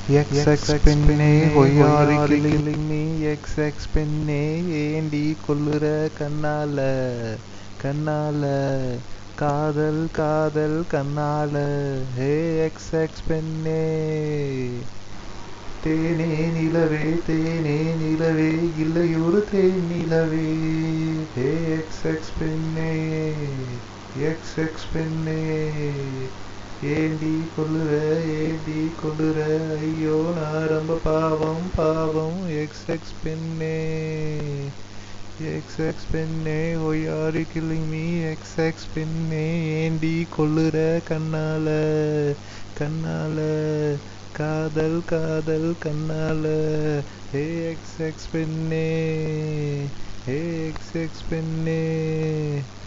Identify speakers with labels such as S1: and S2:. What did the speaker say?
S1: X X பெண்ணே ஒய்யாரி கிளிமி X X பெண்ணே ஏண்டி கொல்லுற கண்ணால கண்ணால காதல் காதல் கண்ணால ஹே எக்ஸ் எக்ஸ் பெண்ணே தேனே நிலவே தேனே நிலவே இல்லையொரு தேன் நிலவே ஹே எக்ஸ் எக்ஸ் பெண்ணே எக்ஸ் எக்ஸ் பெண்ணே ஏண்டி கொல்லுற ஏண்டி கொல்லுற ஐயோ நான் ரொம்ப பாவம் பாவம் எக்ஸ் எக்ஸ் பெண்ணே எக்ஸ் எக்ஸ் பெண்ணே ஒய்யாரி கிளிமி எக்ஸ் எக்ஸ் பெண்ணே ஏண்டி கொல்லுற கண்ணால கண்ணால காதல் காதல் கண்ணால ஹே எக்ஸ் எக்ஸ் பெண்ணே ஹே எக்ஸ் எக்ஸ் பெண்ணே